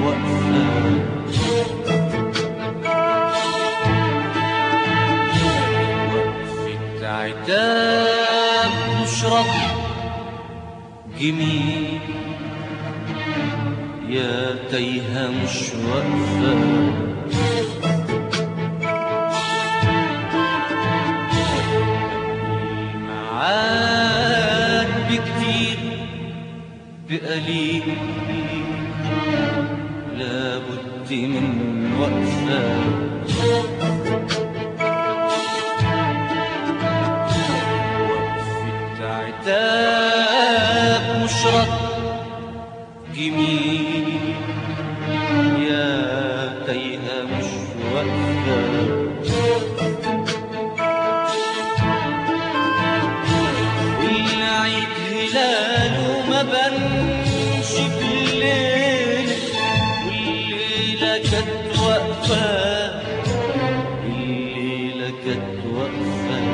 وقفة وقفة عتاب تشرب جميل يا تايهة مش واقفة معاك بكتير بقليل لابد من وقفة وقفة عتاب مشرق جميل يا تايهة مش واقفة العيد هلاله ما بنش بالليل والليلة كانت واقفة الليلة كانت واقفة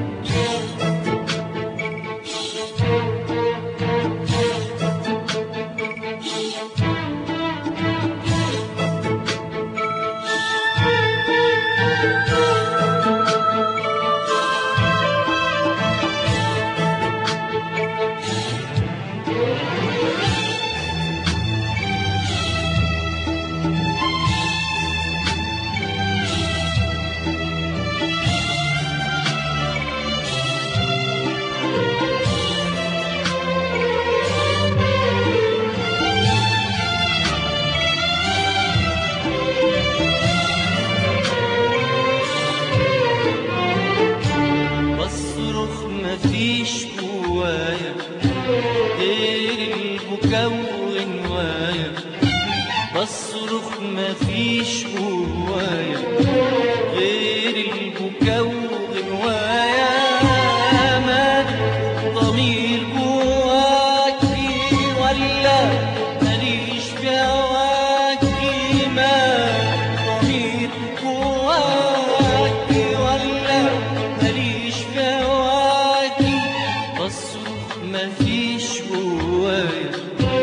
بصرخ مفيش جوايا غير البكا وغنوايا بصرخ مفيش جوايا غير البكا وغنوايا ما ضمير جواكي ولا ماليش في هواكي ما ضمير جواكي ولا ماليش في هواكي بصرخ مفيش جوايا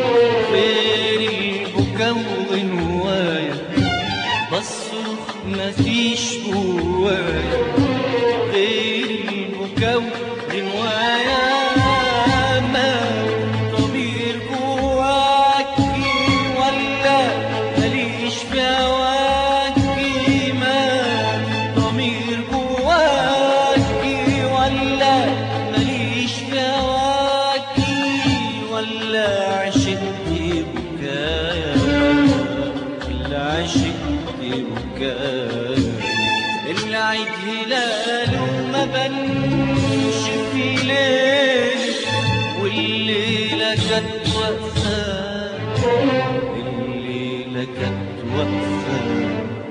غير البكا وغنوايا بصرخ مفيش جوايا غير البكا وغنوايا ما ضمير جواكي ولا ماليش في هواكي ما ضمير جواكي ولا ماليش في هواكي ولا عشقت بكايا ولا عشقت بكايا العيد هلاله ما بنش في ليل والليلة كانت واقفة الليلة كانت واقفة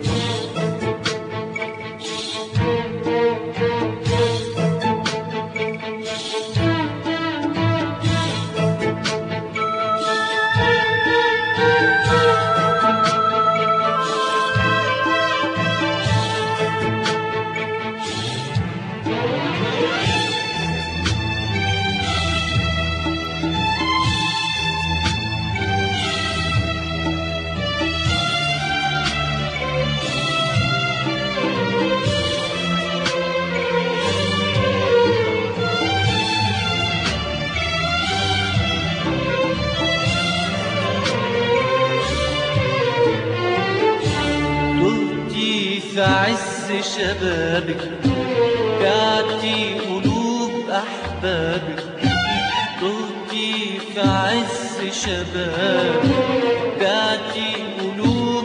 تهتي في عز شبابك بعتي قلوب أحبابك تهتي في عز شبابك بعتي قلوب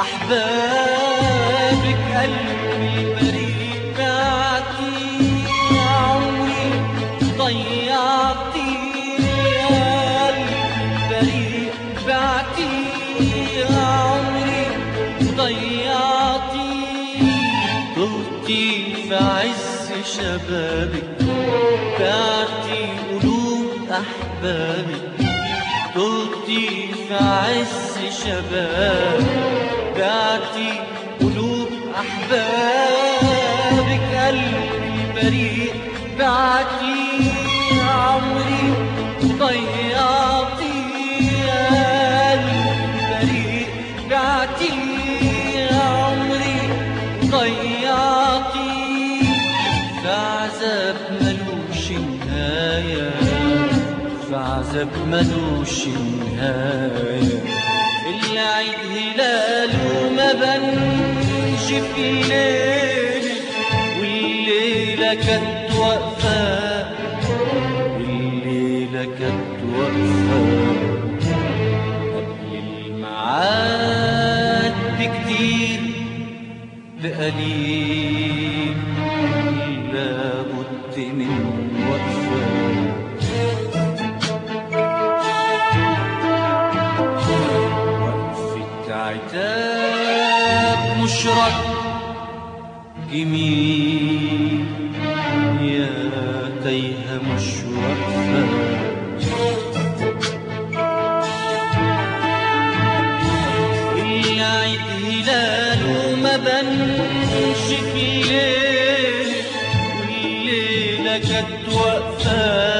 أحبابك قلبي بريء بعتي عمري ضيعتي قلبي بريء بعتي عمري ضيعتي تهتي في عز شبابك بعتي قلوب أحبابك تهتي في عز شبابك بعتي قلوب أحبابك قلبي بريء بعتي عمري ضيعتي قلبي بريء بعتي عمري ضيعتي في عذاب ملوش نهاية في عذاب ملوش نهاية العيد هلاله ما بنش في الليل والليلة كانت واقفة الليلة كانت واقفة قبل الميعاد بكتير بقليل لابد من وقفة وقفة عتاب مشرق جميل يا تايهة مش واقفة العيد هلاله ما بنش في الليل والليلة كانت واقفة